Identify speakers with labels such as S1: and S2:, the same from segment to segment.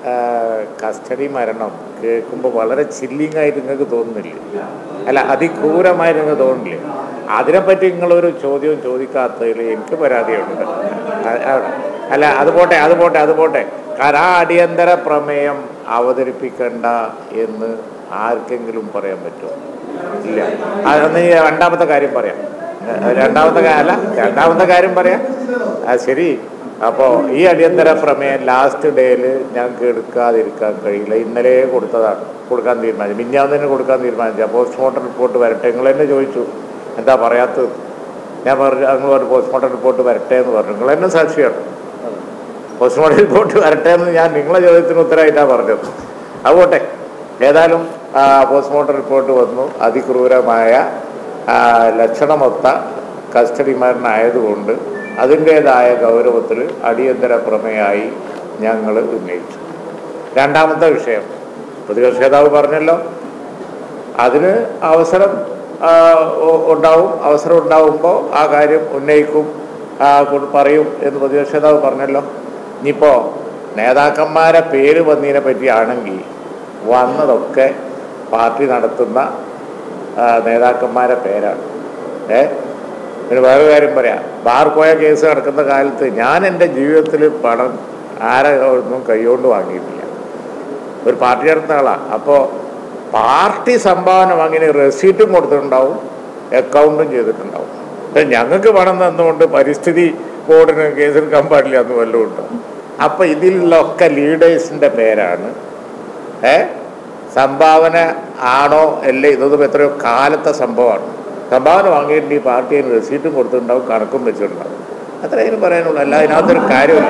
S1: ആ, കസ്റ്റഡി മരണം കേൾക്കുമ്പോൾ വളരെ ചില്ലിങ് ആയിട്ട് നിങ്ങൾക്ക് തോന്നുന്നില്ലേ അല്ല അതിക്രൂരമായിട്ട് നിങ്ങൾക്ക് തോന്നില്ലേ അതിനെപ്പറ്റി നിങ്ങളൊരു ചോദ്യവും ചോദിക്കാത്തതിൽ എനിക്ക് പരാതിയുണ്ട് അ- അ- അല്ല അത് പോട്ടെ അത് പോട്ടെ അത് പോട്ടെ കാരണം ആ അടിയന്തര പ്രമേയം അവതരിപ്പിക്കണ്ട എന്ന് ആർക്കെങ്കിലും പറയാൻ പറ്റുമോ ഇല്ല അതൊന്ന് ഈ രണ്ടാമത്തെ കാര്യം പറയാം ഏ, രണ്ടാമത്തെ കാ- അല്ല രണ്ടാമത്തെ കാര്യം പറയാം ആ ശരി അപ്പോൾ ഈ അടിയന്തര പ്രമേയം ലാസ്റ്റ് ഡേയിൽ ഞങ്ങൾക്ക് എടുക്കാതിരിക്കാൻ കഴിയില്ല ഇന്നലെ കൊടുത്തതാണ് കൊടുക്കാൻ തീരുമാനിച്ചു മിഞ്ഞാന്ന് തന്നെ കൊടുക്കാൻ തീരുമാനിച്ചു പോസ്റ്റ്മോർട്ടം റിപ്പോർട്ട് വരട്ടെ നിങ്ങൾ തന്നെ ചോദിച്ചു എന്താ പറയാത്തത് ഞാൻ പറഞ്ഞു നിങ്ങൾ പറഞ്ഞു പോസ്റ്റ്മോർട്ടം റിപ്പോർട്ട് വരട്ടെ എന്ന് പറഞ്ഞു നിങ്ങൾ തന്നെ സാക്ഷിയാണ് പോസ്റ്റ്മോർട്ടം റിപ്പോർട്ട് വരട്ടെ എന്ന് ഞാൻ നിങ്ങളെ ചോദ്യത്തിന് ഉത്തരമായിട്ടാണ് പറഞ്ഞത് അതുപോട്ടെ ഏതായാലും ആ, പോസ്റ്റ്മോർട്ടം റിപ്പോർട്ട് വന്നു അതിക്രൂരമായ ആ, ലക്ഷണമൊത്ത കസ്റ്റഡി മരണമായതുകൊണ്ട് അതിൻ്റേതായ ഗൗരവത്തിൽ അടിയന്തര പ്രമേയമായി ഞങ്ങൾ ഉന്നയിച്ചു രണ്ടാമത്തെ വിഷയം പ്രതിപക്ഷ നേതാവ് പറഞ്ഞല്ലോ അതിന് അവസരം ആ, ഉ- ഉണ്ടാവും അവസരം ഉണ്ടാവുമ്പോൾ ആ കാര്യം ഉന്നയിക്കും ആ, കൊ- പറയും എന്ന് പ്രതിപക്ഷ നേതാവ് പറഞ്ഞല്ലോ ഇനിയിപ്പോൾ നേതാക്കന്മാരെ പേര് വന്നതിനെ പറ്റിയാണെങ്കിൽ വന്നതൊക്കെ പാർട്ടി നടത്തുന്ന ആ, നേതാക്കന്മാരെ പേരാണ് ഏ പിന്നെ വേറെ കാര്യം പറയാം ബാർക്കോയ കേസ് നടക്കുന്ന കാലത്ത് ഞാൻ എൻ്റെ ജീവിതത്തിൽ പണം ആരെ ഒന്നും കൈകൊണ്ട് വാങ്ങിയിട്ടില്ല ഒരു പാർട്ടി നടത്തുന്ന ആളാണ് അപ്പോൾ പാർട്ടി സംഭാവന വാങ്ങിയ റെസീറ്റും കൊടുത്തിട്ടുണ്ടാവും അക്കൗണ്ടും ചെയ്തിട്ടുണ്ടാവും പക്ഷെ ഞങ്ങൾക്ക് പണം തന്നുകൊണ്ട് പരിസ്ഥിതി ബോർഡിന് കേസെടുക്കാൻ പാടില്ല എന്ന് വല്ലതും ഉണ്ട് അപ്പം ഇതിലുള്ള ഒക്കെ ലീഡേഴ്സിൻ്റെ പേരാണ് ഏ സംഭാവന ആണോ അല്ലേ ഇതൊന്നും എത്രയോ കാലത്തെ സംഭവമാണ് സംഭാവന വാങ്ങിയിട്ട് ഈ പാർട്ടി അതിന് റെസീറ്റും കൊടുത്തിട്ടുണ്ടാവും കണക്കും വെച്ചിട്ടുണ്ടാവും അത്രയും പറയാനുള്ളൂ അല്ല അതിനകത്തൊരു കാര്യമില്ല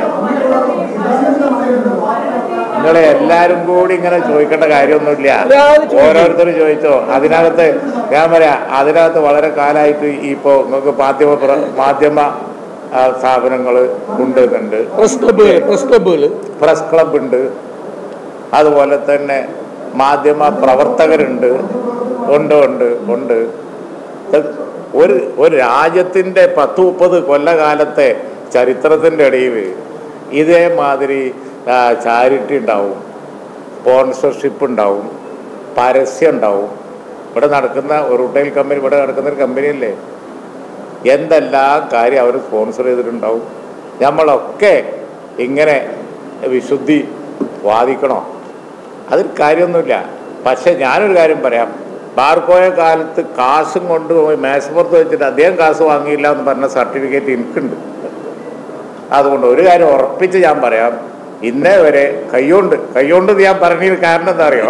S1: നിങ്ങളെ എല്ലാരും കൂടി ഇങ്ങനെ ചോദിക്കേണ്ട കാര്യമൊന്നുമില്ല ഓരോരുത്തർ ചോദിച്ചോ അതിനകത്ത് ഞാൻ പറയാം അതിനകത്ത് വളരെ കാലമായിട്ട് ഇപ്പോൾ നിങ്ങൾക്ക് മാധ്യമ പ്ര- മാധ്യമ സ്ഥാപനങ്ങൾ ഉണ്ട് ഉണ്ട്
S2: പ്രസ് ക്ലബ്ബുകൾ പ്രസ് ക്ലബ്ബുകൾ
S1: പ്രസ് ക്ലബ് ഉണ്ട് അതുപോലെ തന്നെ മാധ്യമ പ്രവർത്തകരുണ്ട് ഉണ്ട് ഉണ്ട് ഉണ്ട് ഇത് ഒരു ഒരു രാജ്യത്തിൻ്റെ പത്ത് മുപ്പത് കൊല്ലകാലത്തെ ചരിത്രത്തിൻ്റെ ഇടയിൽ ഇതേമാതിരി ചാരിറ്റി ഉണ്ടാവും സ്പോൺസർഷിപ്പ് ഉണ്ടാവും പരസ്യം ഉണ്ടാവും ഇവിടെ നടക്കുന്ന ഒരു റിട്ടൈൽ കമ്പനി ഇവിടെ നടക്കുന്ന ഒരു കമ്പനിയല്ലേ എന്തെല്ലാം കാര്യം അവർ സ്പോൺസർ ചെയ്തിട്ടുണ്ടാവും നമ്മളൊക്കെ ഇങ്ങനെ വിശുദ്ധി വാദിക്കണോ അതിൽ കാര്യമൊന്നുമില്ല പക്ഷെ ഞാനൊരു കാര്യം പറയാം ബാർക്കോയ കാലത്ത് കാശും കൊണ്ടുപോയി മേശപ്പുറത്ത് വെച്ചിട്ട് അദ്ദേഹം കാശ് വാങ്ങിയില്ല എന്ന് പറഞ്ഞ സർട്ടിഫിക്കറ്റ് എനിക്കുണ്ട് അതുകൊണ്ട് ഒരു കാര്യം ഉറപ്പിച്ച് ഞാൻ പറയാം ഇന്നേ വരെ കൈകൊണ്ട് കൈകൊണ്ട് ഞാൻ പറഞ്ഞതിന് കാരണം എന്താ അറിയോ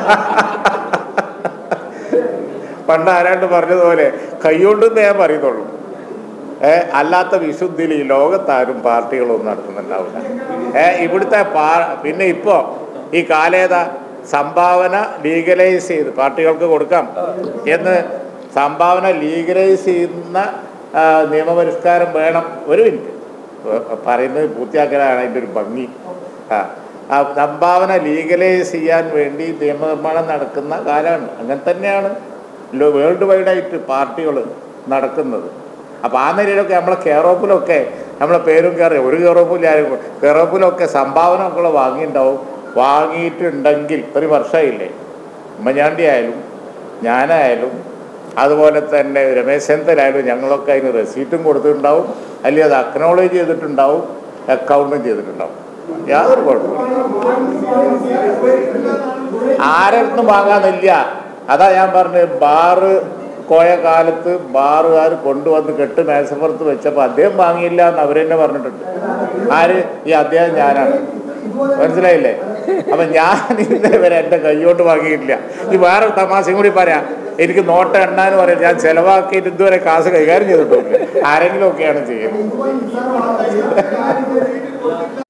S1: പണ്ട് ആരാണ്ട് പറഞ്ഞതുപോലെ കൈകൊണ്ടെന്ന് ഞാൻ പറയുന്നുള്ളൂ ഏ അല്ലാത്ത വിശുദ്ധിയിൽ ഈ ലോകത്താരും പാർട്ടികളൊന്നും നടത്തുന്നുണ്ടാവില്ല ഏ ഇവിടുത്തെ പാ പിന്നെ ഇപ്പോൾ ഈ കാലേത സംഭാവന ലീഗലൈസ് ചെയ്ത് പാർട്ടികൾക്ക് കൊടുക്കാം എന്ന് സംഭാവന ലീഗലൈസ് ചെയ്യുന്ന ആ, നിയമപരിഷ്കാരം വേണം ഒരു മിനിറ്റ് ഏ, പറയുന്നത് പൂർത്തിയാക്കലാണ് അതിൻ്റെ ഒരു ഭംഗി ആ ആ സംഭാവന ലീഗലൈസ് ചെയ്യാൻ വേണ്ടി നിയമനിർമ്മാണം നടക്കുന്ന കാലമാണ് അങ്ങനെ തന്നെയാണ് ലോ- വേൾഡ് വൈഡായിട്ട് പാർട്ടികൾ നടക്കുന്നത് അപ്പോൾ ആ നിലയിലൊക്കെ നമ്മളെ കെയറോപ്പിലൊക്കെ നമ്മളെ പേരും കയറി ഒരു കെയറോപ്പിൽ ആരും കെയറോപ്പിലൊക്കെ സംഭാവന ഒക്കെ വാങ്ങിയിട്ടുണ്ടാവും വാങ്ങിയിട്ടുണ്ടെങ്കിൽ ഒരു വർഷമായില്ലേ ഉമ്മൻചാണ്ടി ആയാലും ഞാനായാലും അതുപോലെ തന്നെ രമേശ് ചെന്നിത്തലായാലും ഞങ്ങളൊക്കെ അതിന് റെസീറ്റും കൊടുത്തിട്ടുണ്ടാവും അല്ലെങ്കിൽ അത് അക്നോളേജ് ചെയ്തിട്ടുണ്ടാവും അക്കൗണ്ടും ചെയ്തിട്ടുണ്ടാവും യാതൊരു കുഴപ്പമില്ല ആരടുത്തും വാങ്ങാനില്ല അതാ ഞാൻ പറഞ്ഞത് ബാറ് കോയ കാലത്ത് ബാറുകാർ കൊണ്ടുവന്ന് കെട്ട് മേശപ്പുറത്ത് വെച്ചപ്പോൾ അദ്ദേഹം വാങ്ങിയില്ല എന്ന് അവർ തന്നെ പറഞ്ഞിട്ടുണ്ട് ആര് ഈ അദ്ദേഹം ഞാനാണ് മനസ്സിലായില്ലേ അപ്പൊ ഞാൻ ഇന്നേ വരെ എൻ്റെ കൈകൊണ്ട് വാങ്ങിയിട്ടില്ല ഈ വേറെ തമാശയും കൂടി പറയാം എനിക്ക് നോട്ട് എണ്ണാന്ന് പറയാം ഞാൻ ചെലവാക്കിയിട്ട് ഇതുവരെ കാശ് കൈകാര്യം ചെയ്തിട്ടില്ല ആരെങ്കിലും ഒക്കെയാണ് ചെയ്യുന്നത്